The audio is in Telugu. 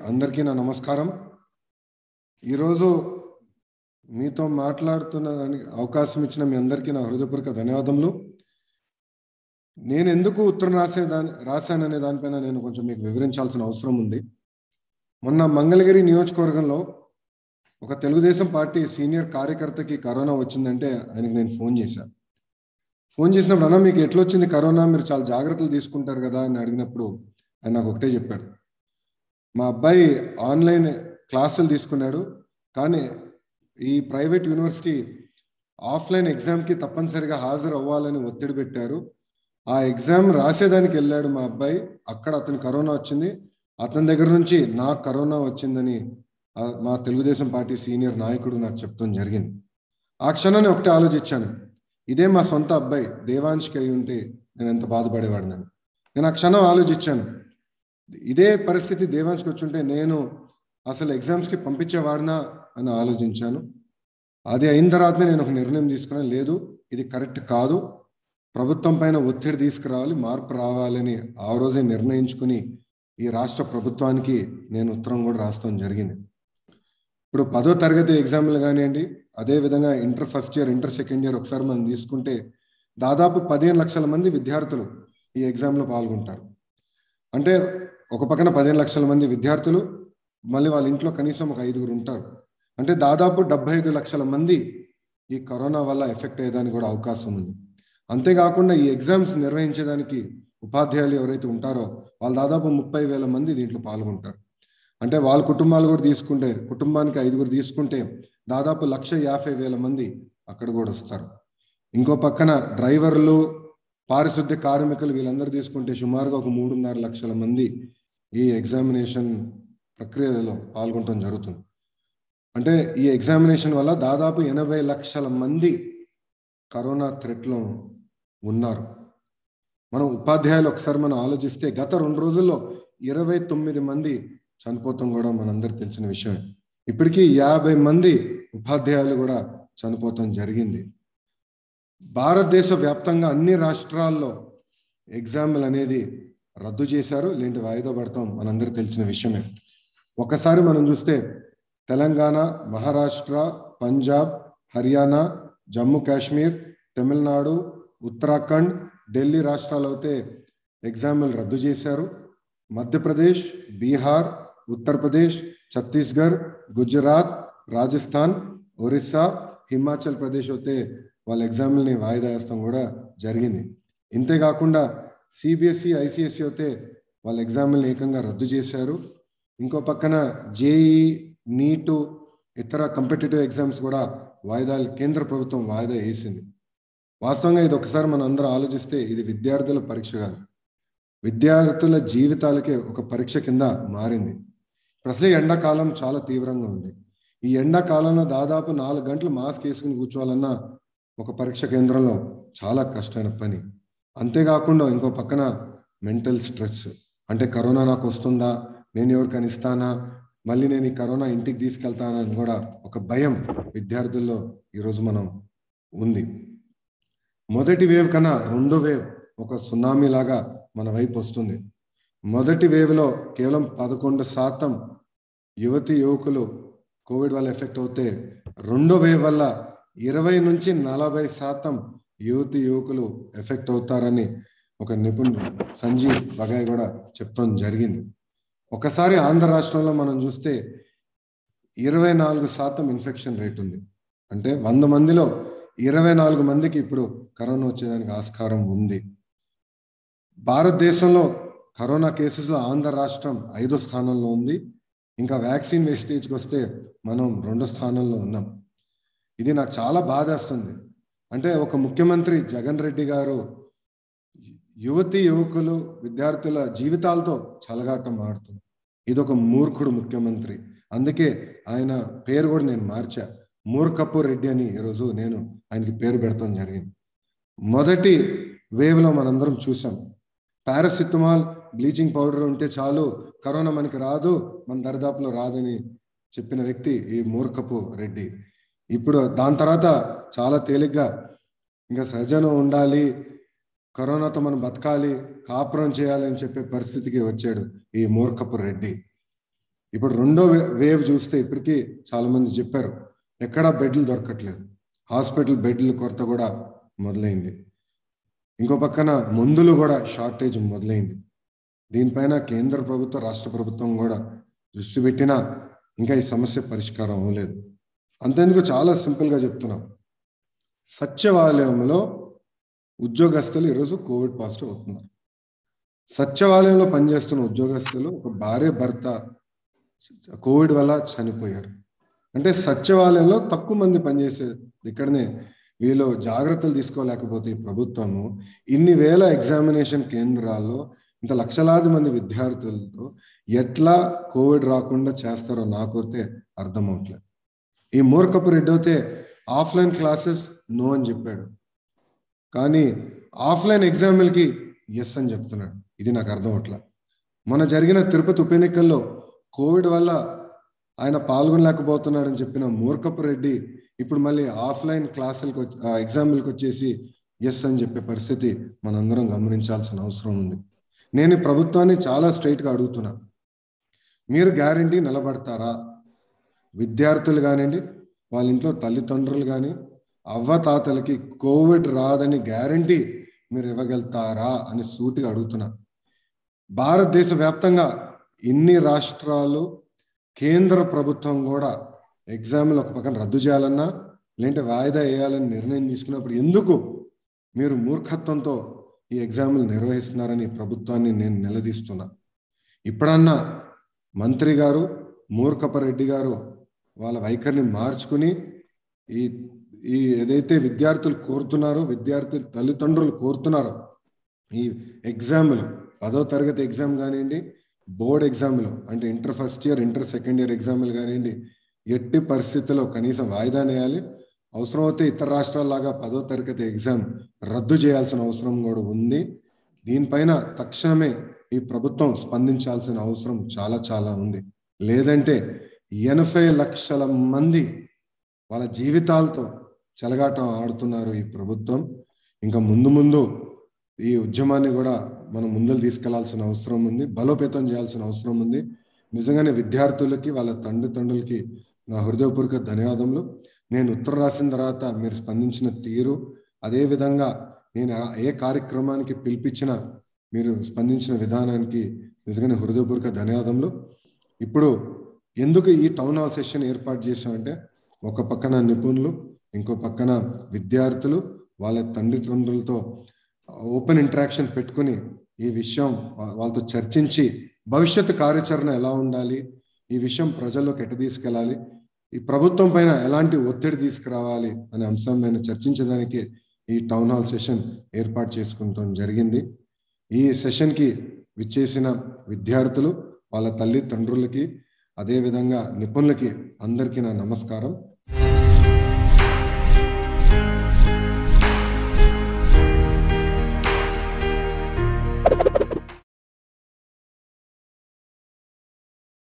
అందరికీ నా నమస్కారం ఈరోజు మీతో మాట్లాడుతున్న దానికి అవకాశం ఇచ్చిన మీ అందరికీ నా హృదయపూర్వక ధన్యవాదములు నేను ఎందుకు ఉత్తరం రాసే దాని రాశాననే దానిపైన నేను కొంచెం మీకు వివరించాల్సిన అవసరం ఉంది మొన్న మంగళగిరి నియోజకవర్గంలో ఒక తెలుగుదేశం పార్టీ సీనియర్ కార్యకర్తకి కరోనా వచ్చిందంటే ఆయనకి నేను ఫోన్ చేశాను ఫోన్ చేసినప్పుడు అన్న మీకు ఎట్లొచ్చింది కరోనా మీరు చాలా జాగ్రత్తలు తీసుకుంటారు కదా అని అడిగినప్పుడు ఆయన నాకు ఒకటే చెప్పాడు మా అబ్బాయి ఆన్లైన్ క్లాసులు తీసుకున్నాడు కానీ ఈ ప్రైవేట్ యూనివర్సిటీ ఆఫ్లైన్ ఎగ్జామ్కి తప్పనిసరిగా హాజరు అవ్వాలని ఒత్తిడి పెట్టారు ఆ ఎగ్జామ్ రాసేదానికి వెళ్ళాడు మా అబ్బాయి అక్కడ అతను కరోనా వచ్చింది అతని దగ్గర నుంచి నాకు కరోనా వచ్చిందని ఆ మా తెలుగుదేశం పార్టీ సీనియర్ నాయకుడు నాకు చెప్తాం జరిగింది ఆ క్షణాన్ని ఒకటే ఆలోచించాను ఇదే మా సొంత అబ్బాయి దేవాంష్కి అయి ఉంటే నేను ఎంత బాధపడేవాడిని నేను ఆ క్షణం ఆలోచించాను ఇదే పరిస్థితి దేవాంష్కి వచ్చుంటే నేను అసలు ఎగ్జామ్స్కి పంపించేవాడినా అని ఆలోచించాను అది అయిన తర్వాతనే నేను ఒక నిర్ణయం తీసుకున్నాను లేదు ఇది కరెక్ట్ కాదు ప్రభుత్వం పైన ఒత్తిడి తీసుకురావాలి మార్పు రావాలని ఆ రోజే నిర్ణయించుకుని ఈ రాష్ట్ర ప్రభుత్వానికి నేను ఉత్తరం కూడా రాస్తాం జరిగింది ఇప్పుడు పదో తరగతి ఎగ్జామ్లు కానివ్వండి అదేవిధంగా inter first year inter second year ఒకసారి మనం తీసుకుంటే దాదాపు పదిహేను లక్షల మంది విద్యార్థులు ఈ ఎగ్జామ్లో పాల్గొంటారు అంటే ఒక పక్కన పదిహేను లక్షల మంది విద్యార్థులు మళ్ళీ వాళ్ళ ఇంట్లో కనీసం ఒక ఐదుగురు ఉంటారు అంటే దాదాపు డెబ్బై ఐదు లక్షల మంది ఈ కరోనా వల్ల ఎఫెక్ట్ అయ్యేదానికి కూడా అవకాశం ఉంది అంతేకాకుండా ఈ ఎగ్జామ్స్ నిర్వహించేదానికి ఉపాధ్యాయులు ఎవరైతే ఉంటారో వాళ్ళు దాదాపు ముప్పై వేల మంది దీంట్లో పాల్గొంటారు అంటే వాళ్ళ కుటుంబాలు కూడా తీసుకుంటే కుటుంబానికి ఐదుగురు తీసుకుంటే దాదాపు లక్ష యాభై వేల మంది అక్కడ కూడా వస్తారు ఇంకో పక్కన డ్రైవర్లు పారిశుద్ధ్య కార్మికులు వీళ్ళందరూ తీసుకుంటే సుమారుగా ఒక మూడున్నర లక్షల మంది ఈ ఎగ్జామినేషన్ ప్రక్రియలో పాల్గొనడం జరుగుతుంది అంటే ఈ ఎగ్జామినేషన్ వల్ల దాదాపు ఎనభై లక్షల మంది కరోనా థ్రెట్లో ఉన్నారు మనం ఉపాధ్యాయులు ఒకసారి మనం ఆలోచిస్తే గత రెండు రోజుల్లో ఇరవై తొమ్మిది మంది చనిపోతాం కూడా మనందరికి తెలిసిన విషయం ఇప్పటికీ యాభై మంది ఉపాధ్యాయులు కూడా చనిపోతాం జరిగింది భారతదేశ వ్యాప్తంగా అన్ని రాష్ట్రాల్లో ఎగ్జామ్లు అనేది రద్దు చేశారు లేంటి వాయిదా పడతాం మనందరికి తెలిసిన విషయమే ఒకసారి మనం చూస్తే తెలంగాణ మహారాష్ట్ర పంజాబ్ హర్యానా జమ్మూ కాశ్మీర్ తమిళనాడు ఉత్తరాఖండ్ ఢిల్లీ రాష్ట్రాలు అయితే ఎగ్జామ్లు రద్దు చేశారు మధ్యప్రదేశ్ బీహార్ ఉత్తరప్రదేశ్ ఛత్తీస్గఢ్ గుజరాత్ రాజస్థాన్ ఒరిస్సా హిమాచల్ ప్రదేశ్ అయితే వాళ్ళ ఎగ్జామ్లని వాయిదా వేస్తాం కూడా జరిగింది ఇంతేకాకుండా సిబిఎస్ఈ ఐసిఎస్సి అయితే వాళ్ళ ఎగ్జామ్ని ఏకంగా రద్దు చేశారు ఇంకో పక్కన జేఈ నీటు ఇతర కంపిటేటివ్ ఎగ్జామ్స్ కూడా వాయిదాలు కేంద్ర ప్రభుత్వం వాయిదా వేసింది వాస్తవంగా ఇది ఒకసారి మనం అందరం ఆలోచిస్తే ఇది విద్యార్థుల పరీక్ష కాదు విద్యార్థుల జీవితాలకే ఒక పరీక్ష కింద మారింది అసలే ఎండాకాలం చాలా తీవ్రంగా ఉంది ఈ ఎండాకాలంలో దాదాపు నాలుగు గంటలు మాస్క్ వేసుకుని కూర్చోవాలన్నా ఒక పరీక్ష కేంద్రంలో చాలా కష్టమైన పని అంతేకాకుండా ఇంకో పక్కన మెంటల్ స్ట్రెస్ అంటే కరోనా నాకు వస్తుందా నేను ఎవరికైనా ఇస్తానా మళ్ళీ నేను ఈ కరోనా ఇంటికి తీసుకెళ్తానని కూడా ఒక భయం విద్యార్థుల్లో ఈరోజు మనం ఉంది మొదటి వేవ్ కన్నా రెండో వేవ్ ఒక సునామీ లాగా మన వైపు వస్తుంది మొదటి వేవ్లో కేవలం పదకొండు శాతం యువతి యువకులు కోవిడ్ వల్ల ఎఫెక్ట్ అవుతే రెండో వేవ్ వల్ల ఇరవై నుంచి నలభై శాతం యువతి యువకులు ఎఫెక్ట్ అవుతారని ఒక నిపుణుడు సంజీవ్ బగాయ్ కూడా చెప్తాం జరిగింది ఒకసారి ఆంధ్ర రాష్ట్రంలో మనం చూస్తే ఇరవై నాలుగు శాతం ఇన్ఫెక్షన్ రేట్ ఉంది అంటే వంద మందిలో ఇరవై నాలుగు మందికి ఇప్పుడు కరోనా వచ్చేదానికి ఆస్కారం ఉంది భారతదేశంలో కరోనా కేసెస్లో ఆంధ్ర రాష్ట్రం ఐదో స్థానంలో ఉంది ఇంకా వ్యాక్సిన్ వేస్టేజ్కి వస్తే మనం రెండో స్థానంలో ఉన్నాం ఇది నాకు చాలా బాధేస్తుంది అంటే ఒక ముఖ్యమంత్రి జగన్ రెడ్డి గారు యువతి యువకులు విద్యార్థుల జీవితాలతో చలగాటం ఆడుతుంది ఇది ఒక మూర్ఖుడు ముఖ్యమంత్రి అందుకే ఆయన పేరు కూడా నేను మార్చా మూర్ఖపు రెడ్డి అని ఈరోజు నేను ఆయనకి పేరు పెడతాం జరిగింది మొదటి వేవ్లో మనందరం చూసాం పారాసిటమాల్ బ్లీచింగ్ పౌడర్ ఉంటే చాలు కరోనా మనకి రాదు మన దరిదాపులో రాదని చెప్పిన వ్యక్తి ఈ మూర్ఖపు రెడ్డి ఇప్పుడు దాని తర్వాత చాలా తేలిగ్గా ఇంకా సహజనం ఉండాలి కరోనాతో మనం బతకాలి కాపురం చేయాలి అని చెప్పే పరిస్థితికి వచ్చాడు ఈ మూర్ఖపు రెడ్డి ఇప్పుడు రెండో వే- వేవ్ చూస్తే ఇప్పటికీ చాలా మంది చెప్పారు ఎక్కడా బెడ్లు దొరకట్లేదు హాస్పిటల్ బెడ్ల కొరత కూడా మొదలైంది ఇంకో పక్కన మందులు కూడా షార్టేజ్ మొదలైంది దీనిపైన కేంద్ర ప్రభుత్వం రాష్ట్ర ప్రభుత్వం కూడా దృష్టి పెట్టినా ఇంకా ఈ సమస్య పరిష్కారం అవ్వలేదు అంతేందుకు చాలా సింపుల్గా చెప్తున్నాం సత్యవాలయంలో ఉద్యోగస్తులు ఈరోజు కోవిడ్ పాజిటివ్ అవుతున్నారు సత్యవాలయంలో పనిచేస్తున్న ఉద్యోగస్తులు ఒక భార్య భర్త కోవిడ్ వల్ల చనిపోయారు అంటే సత్యవాలయంలో తక్కువ మంది పనిచేసేది ఇక్కడనే వీళ్ళు జాగ్రత్తలు తీసుకోలేకపోతే ఈ ప్రభుత్వము ఇన్ని వేల ఎగ్జామినేషన్ కేంద్రాల్లో ఇంత లక్షలాది మంది విద్యార్థులతో ఎట్లా కోవిడ్ రాకుండా చేస్తారో నాకైతే అర్థం అవట్లేదు ఈ మూర్ఖపు రెడ్డి అయితే ఆఫ్లైన్ క్లాసెస్ నో అని చెప్పాడు కానీ ఆఫ్లైన్ ఎగ్జామ్లకి ఎస్ అని చెప్తున్నాడు ఇది నాకు అర్థం అవట్లా మొన్న జరిగిన తిరుపతి ఉప ఎన్నికల్లో కోవిడ్ వల్ల ఆయన పాల్గొనలేకపోతున్నాడని చెప్పిన మూర్ఖపు రెడ్డి ఇప్పుడు మళ్ళీ ఆఫ్లైన్ క్లాసులకు వచ్చి- ఆ, ఎగ్జామ్లకు వచ్చేసి ఎస్ అని చెప్పే పరిస్థితి మనందరం గమనించాల్సిన అవసరం ఉంది నేను ఈ ప్రభుత్వాన్ని చాలా స్ట్రైట్గా అడుగుతున్నా మీరు గ్యారంటీ నిలబడతారా విద్యార్థులు కానివ్వండి వాళ్ళ ఇంట్లో తల్లిదండ్రులు కానీ అవ్వ తాతలకి కోవిడ్ రాదని గ్యారంటీ మీరు ఇవ్వగలుగుతారా అని సూటిగా అడుగుతున్నా భారతదేశ వ్యాప్తంగా ఇన్ని రాష్ట్రాలు కేంద్ర ప్రభుత్వం కూడా ఎగ్జామ్లు ఒక పక్కన రద్దు చేయాలన్నా లేదంటే వాయిదా వేయాలని నిర్ణయం తీసుకున్నప్పుడు ఎందుకు మీరు మూర్ఖత్వంతో ఈ ఎగ్జామ్లు నిర్వహిస్తున్నారని ప్రభుత్వాన్ని నేను నిలదీస్తున్నా ఇప్పుడన్నా మంత్రి గారు మూర్ఖపరెడ్డి గారు వాళ్ళ వైఖరిని మార్చుకుని ఈ ఈ ఏదైతే విద్యార్థులు కోరుతున్నారో విద్యార్థుల తల్లిదండ్రులు కోరుతున్నారో ఈ ఎగ్జామ్లు పదో తరగతి ఎగ్జామ్ కానివ్వండి బోర్డ్ ఎగ్జామ్లు అంటే inter first year inter second year ఎగ్జామ్లు కానివ్వండి ఎట్టి పరిస్థితుల్లో కనీసం వాయిదా వేయాలి అవసరమైతే ఇతర రాష్ట్రాల్లాగా పదో తరగతి ఎగ్జామ్ రద్దు చేయాల్సిన అవసరం కూడా ఉంది దీనిపైన తక్షణమే ఈ ప్రభుత్వం స్పందించాల్సిన అవసరం చాలా చాలా ఉంది లేదంటే ఎనభై లక్షల మంది వాళ్ళ జీవితాలతో చెలగాటం ఆడుతున్నారు ఈ ప్రభుత్వం ఇంకా ముందు ముందు ఈ ఉద్యమాన్ని కూడా మనం ముందుకు తీసుకెళ్లాల్సిన అవసరం ఉంది బలోపేతం చేయాల్సిన అవసరం ఉంది నిజంగానే విద్యార్థులకి వాళ్ళ తండ్రిదండ్రులకి నా హృదయపూర్వక ధన్యవాదములు నేను ఉత్తరం రాసిన తర్వాత మీరు స్పందించిన తీరు అదే విధంగా నేను ఆ- ఏ కార్యక్రమానికి పిలిపించినా మీరు స్పందించిన విధానానికి నిజంగానే హృదయపూర్వక ధన్యవాదములు ఇప్పుడు ఎందుకు ఈ టౌన్ హాల్ సెషన్ ఏర్పాటు చేశామంటే ఒక పక్కన నిపుణులు ఇంకో పక్కన విద్యార్థులు వాళ్ళ తండ్రిదండ్రులతో ఓపెన్ ఇంటరాక్షన్ పెట్టుకుని ఈ విషయం వా- వాళ్ళతో చర్చించి భవిష్యత్తు కార్యాచరణ ఎలా ఉండాలి ఈ విషయం ప్రజల్లోకి ఎట్ట తీసుకెళ్ళాలి ఈ ప్రభుత్వం పైన ఎలాంటి ఒత్తిడి తీసుకురావాలి అనే అంశం పైన చర్చించడానికి ఈ టౌన్ హాల్ సెషన్ ఏర్పాటు చేసుకుంటాం జరిగింది ఈ సెషన్కి విచ్చేసిన విద్యార్థులు వాళ్ళ తల్లి తండ్రులకి అదేవిధంగా నిపుణులకి అందరికీ నా నమస్కారం